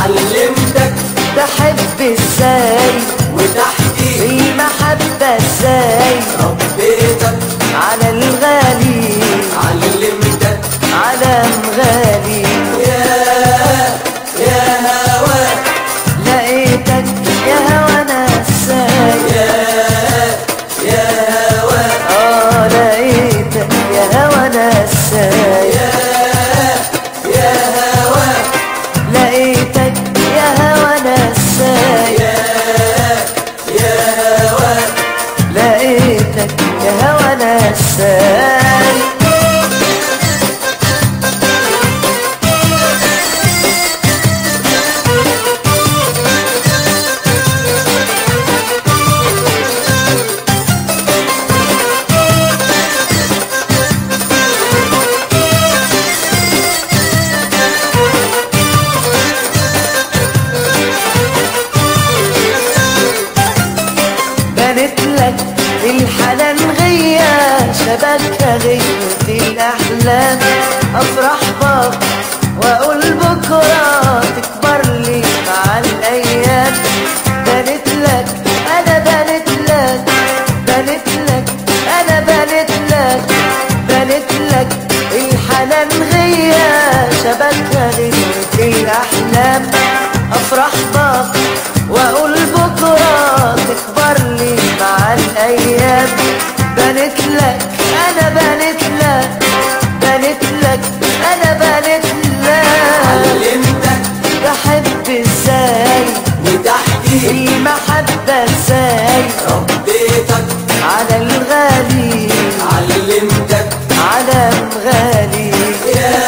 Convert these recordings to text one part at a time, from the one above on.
علمتك تحب ازاي وتحكي المحبة ازاي ربيتك على الغالي علمتك على مغالي يا يا هواك لقيتك يا هوا نساي يا يا هواك اه لقيتك يا هوا نساي يا يا هواك لقيتك يا هوا نساي يا يا هواك لقيتك يا هوا نساي بنت لك الحنان غيا شبكها غيرة الأحلام أفرح بك وأقول بكرة تكبر لي مع الأيام بنت لك أنا بنت لك بنت لك أنا بنت لك بنت لك الحنان غيا شبكها غيرة الأحلام أفرح بك وأقول بكرة تكبر لي مع الأيام بنت لك أنا بنت لك بنت لك أنا بنت لك علمتك بحب إزاي وتحكي المحبة إزاي ربيتك على الغالي علمتك على مغالي يا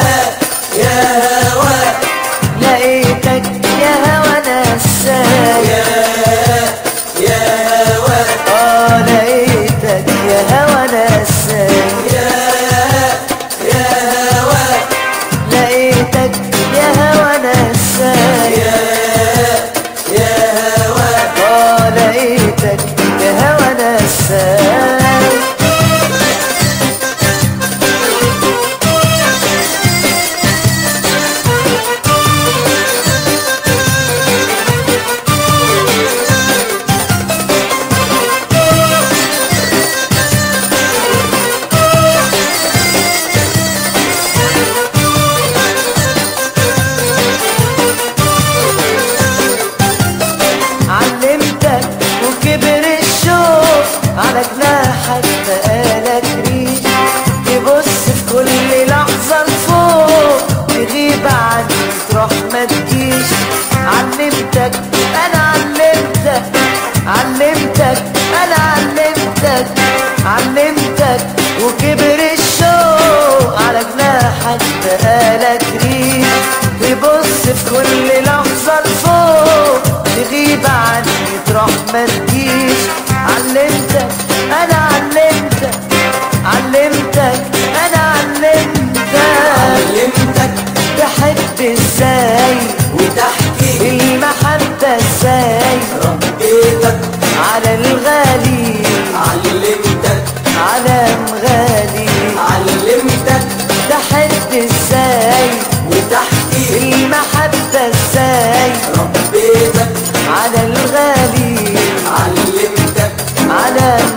يا هواك لقيتك يا هوا نساي يا يا هواك اه لقيتك يا هوا نساي يا يا هواك لقيتك يا هوا نساي يا يا هواك اه لقيتك يا هوا نساي علمتك وكبر الشوق على جناحك بقالك ريش تبص في كل لحظة لفوق تغيب عني تروح ما تجيش علمتك انا علمتك علمتك انا علمتك علمتك وكبر الشوق على جناحك بقالك ريش تبص في كل لحظة لفوق تغيب عني تروح ما تجيش علمتك انا علمتك علمتك انا علمتك علمتك تحب ازاي وتحكي المحبة ازاي ربيتك على الغالي علمتك على مغالي علمتك تحب ازاي وتحكي المحبة ازاي ربيتك على الغالي علمتك على